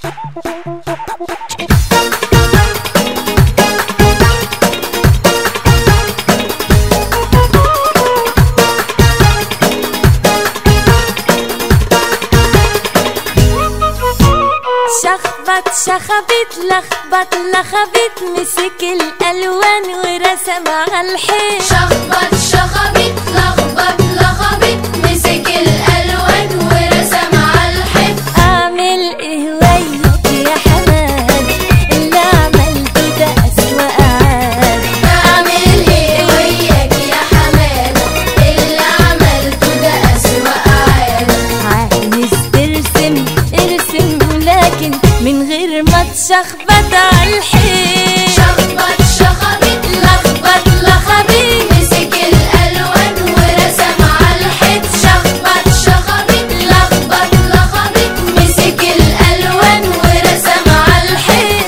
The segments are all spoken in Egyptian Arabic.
شخبط شخبط لخبط لخبط مسك الالوان ورسم على الحيط شخبط شخبط لخبط لخبط مسك الالوان ورسم على الحيط اعمل ايه وياك يا حماد اللي عملته ده اسوأ عاد اعمل ايه وياك يا حماده اللي عملته ده اسوأ عاده عايز ترسم ارسم لكن من غير ما تشخبط على الحيط شخبط شخبط لخبط لخبط مسك الالوان ورسم على الحيط شخبط شخبط لخبط لخبط مسك الالوان ورسم على الحيط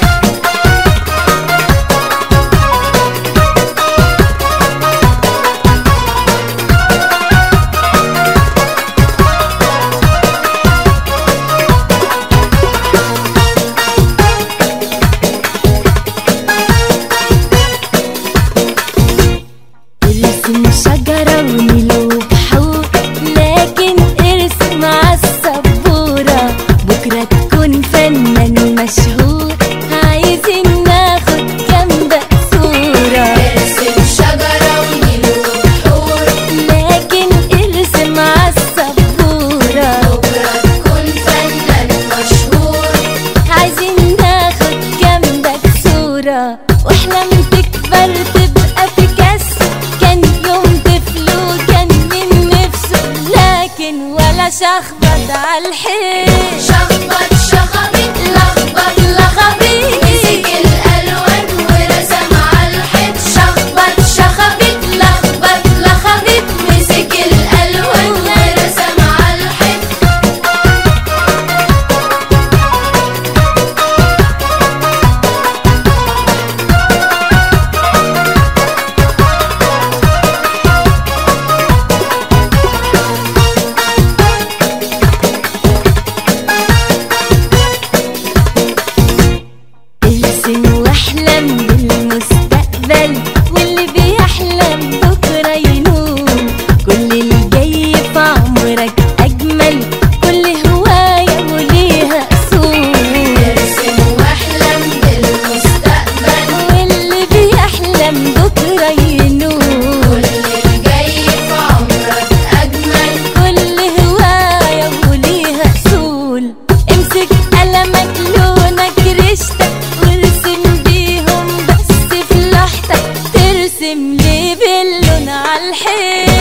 ارسم شجرة ونيل وبحور لكن ارسم عالسبورة بكرة تكون فنان مشهور عايزين ناخد جنبك صورة ارسم شجرة ونيل وبحور لكن ارسم عالسبورة بكرة تكون فنان مشهور عايزين ناخد جنبك صورة واحلم تكبر تبقى بيكاسو كان يوم طفل وكان من نفسه لكن ولا شخبط على الحيط شخبط شخبط لخبط لخبط مسك الالوان ورسم على الحيط شخبط شخبط لخبط لخبط مسك الالوان ورسم على الحيط ارسم واحلم بالمستقبل واللي بيحلم بكرة ينوم كل الجاي في عمرك أجمل كل هواية وليها أصول ارسم واحلم بالمستقبل واللي بيحلم بكرة ينوم كل الجاي في عمرك اجمل كل هواية وليها أصول امسك قلمك لونك رشتك وارسم بيهم بس في لوحتك ترسم ليه باللون على الحيط